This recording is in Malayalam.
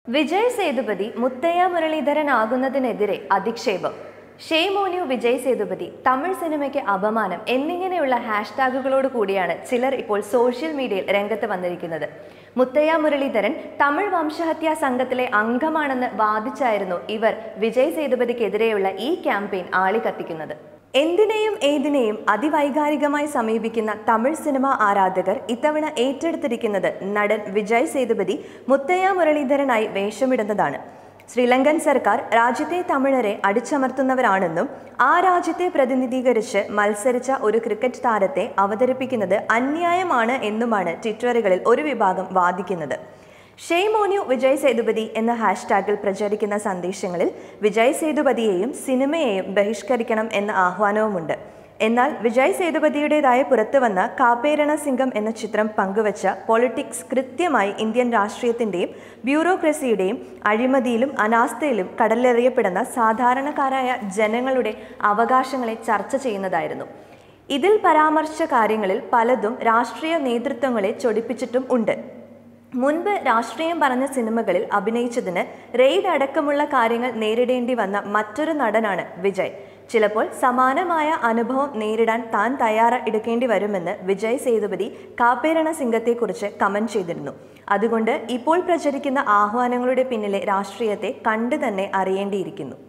വിജയ് സേതുപതി മുത്തയ്യ മുരളീധരനാകുന്നതിനെതിരെ അധിക്ഷേപം ഷെയ്മോന്യു വിജയ് സേതുപതി തമിഴ് സിനിമയ്ക്ക് അപമാനം എന്നിങ്ങനെയുള്ള ഹാഷ്ടാഗുകളോട് കൂടിയാണ് ചിലർ ഇപ്പോൾ സോഷ്യൽ മീഡിയയിൽ രംഗത്ത് വന്നിരിക്കുന്നത് മുത്തയ്യ മുരളീധരൻ തമിഴ് വംശഹത്യാ സംഘത്തിലെ അംഗമാണെന്ന് വാദിച്ചായിരുന്നു ഇവർ വിജയ് സേതുപതിക്കെതിരെയുള്ള ഈ ക്യാമ്പയിൻ ആളിക്കത്തിക്കുന്നത് എന്തിനേയും ഏതിനേയും അതിവൈകാരികമായി സമീപിക്കുന്ന തമിഴ് സിനിമ ആരാധകർ ഇത്തവണ ഏറ്റെടുത്തിരിക്കുന്നത് നടൻ വിജയ് സേതുപതി മുത്തയ്യ മുരളീധരനായി വേഷമിടുന്നതാണ് ശ്രീലങ്കൻ സർക്കാർ രാജ്യത്തെ തമിഴരെ അടിച്ചമർത്തുന്നവരാണെന്നും ആ രാജ്യത്തെ പ്രതിനിധീകരിച്ച് മത്സരിച്ച ഒരു ക്രിക്കറ്റ് താരത്തെ അവതരിപ്പിക്കുന്നത് അന്യായമാണ് എന്നുമാണ് ട്വിറ്ററുകളിൽ ഒരു വിഭാഗം വാദിക്കുന്നത് ഷെയ്മോന്യു വിജയ് സേതുപതി എന്ന ഹാഷ്ടാഗിൽ പ്രചരിക്കുന്ന സന്ദേശങ്ങളിൽ വിജയ് സേതുപതിയെയും സിനിമയെയും ബഹിഷ്കരിക്കണം എന്ന ആഹ്വാനവുമുണ്ട് എന്നാൽ വിജയ് സേതുപതിയുടേതായി പുറത്തുവന്ന കാപ്പേരണ സിംഗം എന്ന ചിത്രം പങ്കുവച്ച പൊളിറ്റിക്സ് കൃത്യമായി ഇന്ത്യൻ രാഷ്ട്രീയത്തിൻ്റെയും ബ്യൂറോക്രസിയുടെയും അഴിമതിയിലും അനാസ്ഥയിലും കടലെറിയപ്പെടുന്ന സാധാരണക്കാരായ ജനങ്ങളുടെ അവകാശങ്ങളെ ചർച്ച ചെയ്യുന്നതായിരുന്നു ഇതിൽ പരാമർശിച്ച കാര്യങ്ങളിൽ പലതും രാഷ്ട്രീയ നേതൃത്വങ്ങളെ ചൊടിപ്പിച്ചിട്ടും ഉണ്ട് മുൻപ് രാഷ്ട്രീയം പറഞ്ഞ സിനിമകളിൽ അഭിനയിച്ചതിന് റെയ്ഡ് അടക്കമുള്ള കാര്യങ്ങൾ നേരിടേണ്ടി വന്ന മറ്റൊരു നടനാണ് വിജയ് ചിലപ്പോൾ സമാനമായ അനുഭവം നേരിടാൻ താൻ തയ്യാറ എടുക്കേണ്ടി വരുമെന്ന് വിജയ് സേതുപതി കാപ്പേരണ സിംഗത്തെക്കുറിച്ച് കമന്റ് ചെയ്തിരുന്നു അതുകൊണ്ട് ഇപ്പോൾ പ്രചരിക്കുന്ന ആഹ്വാനങ്ങളുടെ പിന്നിലെ രാഷ്ട്രീയത്തെ കണ്ടു തന്നെ അറിയേണ്ടിയിരിക്കുന്നു